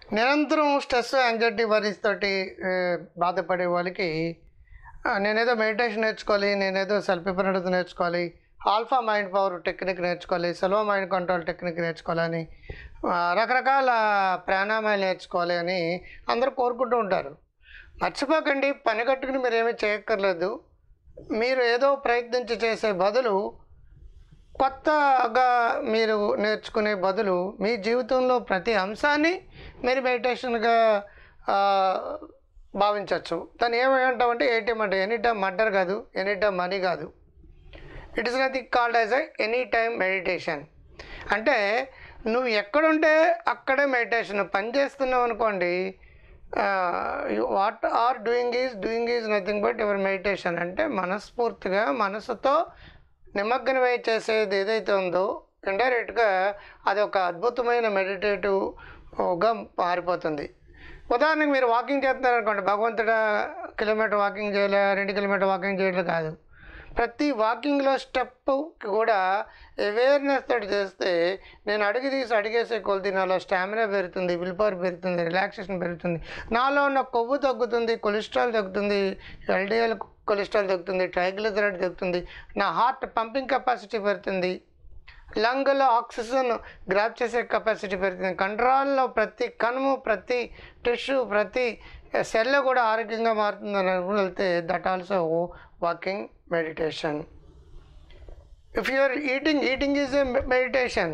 నిరంతరం stress anxiety worries తోటి ఆ, బాధపడే వాళ్ళకి ఆ, నేనేదో మెడిటేషన్ నేర్చుకోవాలి నేనేదో సెల్ఫ్ ప్రణత నేర్చుకోవాలి ఆల్ఫా మైండ్ పవర్ టెక్నిక్ నేర్చుకోవాలి సెలవు మైండ్ కంట్రోల్ టెక్నిక్ నేర్చుకోవాలని ఆ, రకరకాల ప్రాణాయామాలు నేర్చుకోవాలి అని అందరూ కోరుకుంటూ ఉంటారు మర్చిపోకండి పని కట్టుకుని మీరు ఏమీ చేయక్కర్లేదు మీరు ఏదో ప్రయత్నించి చేసే బదులు కొత్తగా మీరు నేర్చుకునే బదులు మీ జీవితంలో ప్రతి అంశాన్ని మీరు మెడిటేషన్గా భావించవచ్చు దాన్ని ఏమంటామంటే ఏటీఎం అంటే ఎనీ టైం మర్డర్ కాదు ఎనీ టైం మనీ కాదు it is nothing called as a any time meditation అంటే నువ్వు ఎక్కడుంటే అక్కడే మెడిటేషన్ పని చేస్తున్నావు అనుకోండి what are doing is doing is nothing but your meditation అంటే మనస్ఫూర్తిగా మనసుతో నిమగ్నమై చేసేది ఏదైతే ఉందో ఇండైరెక్ట్గా అది ఒక అద్భుతమైన మెడిటేటివ్గా మారిపోతుంది ఉదాహరణకి మీరు వాకింగ్ చేస్తున్నారు అనుకోండి భగవంతుడా కిలోమీటర్ వాకింగ్ చేయలే రెండు కిలోమీటర్ వాకింగ్ చేయడం కాదు ప్రతి వాకింగ్లో స్టెప్ కూడా అవేర్నెస్ తోటి చేస్తే నేను అడుగు తీసి అడిగేసే కొలది నాలో స్టామినా పెరుగుతుంది విల్ పవర్ పెరుగుతుంది రిలాక్సేషన్ పెరుగుతుంది నాలో ఉన్న కొవ్వు తగ్గుతుంది కొలెస్ట్రాల్ తగ్గుతుంది ఎల్డిఎల్ కొలెస్ట్రాల్ తగ్గుతుంది ట్రైగ్లిజరైడ్ తగ్గుతుంది నా హార్ట్ పంపింగ్ కెపాసిటీ పెరుగుతుంది లంగ్లో ఆక్సిజన్ గ్రాప్ చేసే కెపాసిటీ పెరుగుతుంది కంట్రోల్లో ప్రతి కణము ప్రతి టిష్యూ ప్రతి సెల్ కూడా ఆరోగ్యంగా మారుతుందని వెళ్తే that also walking meditation if you are eating eating is a meditation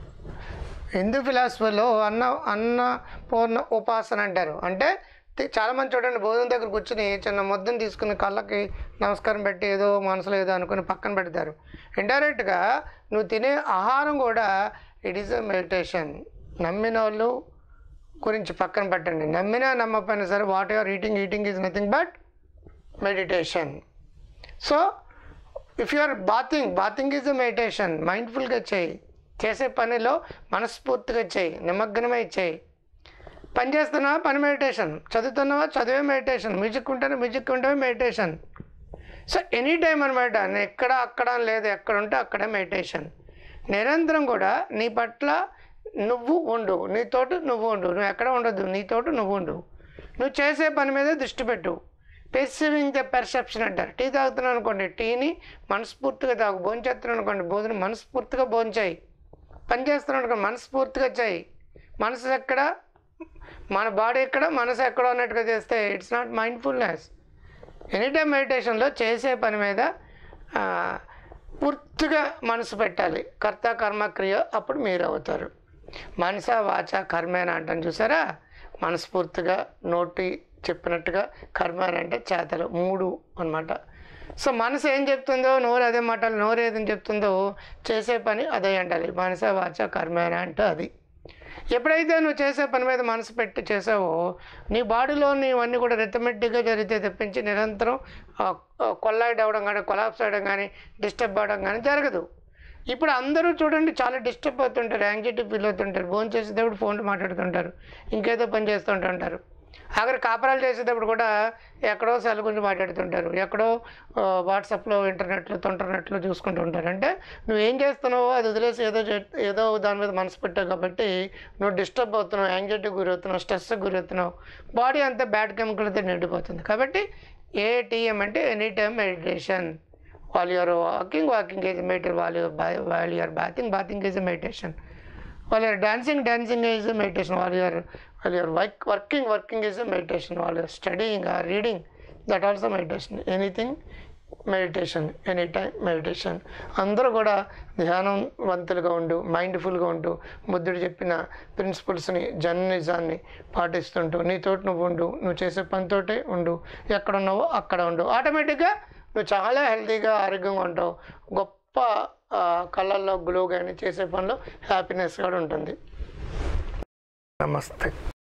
Hindu ఫిలాసఫీలో అన్న అన్న పూర్ణ ఉపాసన అంటారు అంటే తి- చాలా మంది చూడండి భోజనం దగ్గర కూర్చుని చిన్న ముద్దను తీసుకుని కళ్ళకి నమస్కారం పెట్టి ఏదో మనసులో ఏదో అనుకుని పక్కన పెడతారు ఇండైరెక్ట్గా నువ్వు తినే ఆహారం కూడా ఇట్ ఈస్ ఎ మెడిటేషన్ నమ్మిన వాళ్ళు గురించి పక్కన పెట్టండి నమ్మినా నమ్మకపోయినా సరే what your eating eating is nothing but meditation so if you are bathing bathing is a meditation మైండ్ఫుల్గా చేయి చేసే పనిలో మనస్ఫూర్తిగా చేయి నిమగ్నమై చేయి పని చేస్తున్నావా పని మెడిటేషన్ చదువుతున్నావా చదివే మెడిటేషన్ మ్యూజిక్ ఉంటేనే మ్యూజిక్ ఉంటే మెడిటేషన్ సో ఎనీ టైం అనమాట నేను ఎక్కడ అక్కడ అని లేదు ఎక్కడ ఉంటే అక్కడే మెడిటేషన్ నిరంతరం కూడా నీ పట్ల నువ్వు ఉండు నీతోటి నువ్వు ఉండు నువ్వు ఎక్కడ ఉండదు నీతోటి నువ్వు ఉండు నువ్వు చేసే పని మీద దృష్టి పెట్టు పెర్సీవింగ్ ద పెర్సెప్షన్ అంటారు టీ తాగుతున్నాను అనుకోండి టీని మనస్ఫూర్తిగా తాగు భోజనం చేస్తున్నాను అనుకోండి భోజనం మనస్ఫూర్తిగా భోంచేయి పని చేస్తున్నాను అనుకోండి మనస్ఫూర్తిగా చేయి మనసు ఎక్కడ మన బాడీ ఎక్కడ మనసు ఎక్కడ ఉన్నట్టుగా చేస్తే it's not mindfulness any time మెడిటేషన్లో చేసే పని మీద ఆ, పూర్తిగా మనసు పెట్టాలి కర్త కర్మ క్రియ అప్పుడు మీరు అవుతారు మనస వాచ కర్మేన అంటాను చూసారా మనస్ఫూర్తిగా నోటి చెప్పినట్టుగా కర్మేన అంటే చేతలు మూడు అన్నమాట సో మనసు ఏం చెప్తుందో నోరు అదే మాటలు నోరు ఏదని చెప్తుందో చేసే పని అదే అంటాలి మనస వాచ కర్మేన అంటే అది ఎప్పుడైతే నువ్వు చేసే పని మీద మనసు పెట్టి చేసావో నీ బాడీలో ఇవన్నీ కూడా రిథమెటిక్గా జరిగితే తెప్పించి నిరంతరం కొల్లాయిడ్ అవ్వడం కానీ కొలాప్స్ అవ్వడం కానీ డిస్టర్బ్ అవ్వడం కానీ జరగదు ఇప్పుడు అందరూ చూడండి చాలా డిస్టర్బ్ అవుతుంటారు యాంగ్జైటీ ఫీల్ అవుతుంటారు ఫోన్ చేసేటప్పుడు ఫోన్లో మాట్లాడుతుంటారు ఇంకేదో పని చేస్తుంటుంటారు ఆఖరి కాపరాలు చేసేటప్పుడు కూడా ఎక్కడో సెల్ గురించి మాట్లాడుతుంటారు ఎక్కడో ఆ, వాట్సాప్లో ఇంటర్నెట్లో తొంటర్నెట్లో చూసుకుంటూ ఉంటారు అంటే నువ్వు ఏం చేస్తున్నావో అది వదిలేసి ఏదో చే- ఏదో దాని మీద మనసు పెట్టావు కాబట్టి నువ్వు డిస్టర్బ్ అవుతున్నావు యాంగ్జైటీ గురవుతున్నావు స్ట్రెస్కి గురవుతున్నావు బాడీ అంతా బ్యాడ్ కెమికల్తో నిండిపోతుంది కాబట్టి ఏటీఎం అంటే ఎనీ టైం మెడిటేషన్ while you are walking, walking is a meditation. While you are ba- while you are bathing, bathing is a meditation. While you are dancing, dancing is a meditation. While you are while you are work, working, working is a meditation. While you are studying or reading, that also meditation. Anything meditation any time meditation అందరూ కూడా ధ్యానవంతులుగా ఉండు మైండ్ఫుల్గా ఉంటూ బుద్ధుడు చెప్పిన ప్రిన్సిపల్స్ని జర్నలిజాన్ని పాటిస్తుంటూ నీతోటి నువ్వు ఉండు నువ్వు చేసే పనితోటే ఉండు ఎక్కడ ఉన్నావో అక్కడ ఉండు ఆటోమేటిక్గా నువ్వు చాలా హెల్తీగా ఆరోగ్యంగా ఉంటావు గొప్ప ఆ, కళ్ళల్లో గ్లో కానీ చేసే పనిలో హ్యాపీనెస్ కూడా ఉంటుంది నమస్తే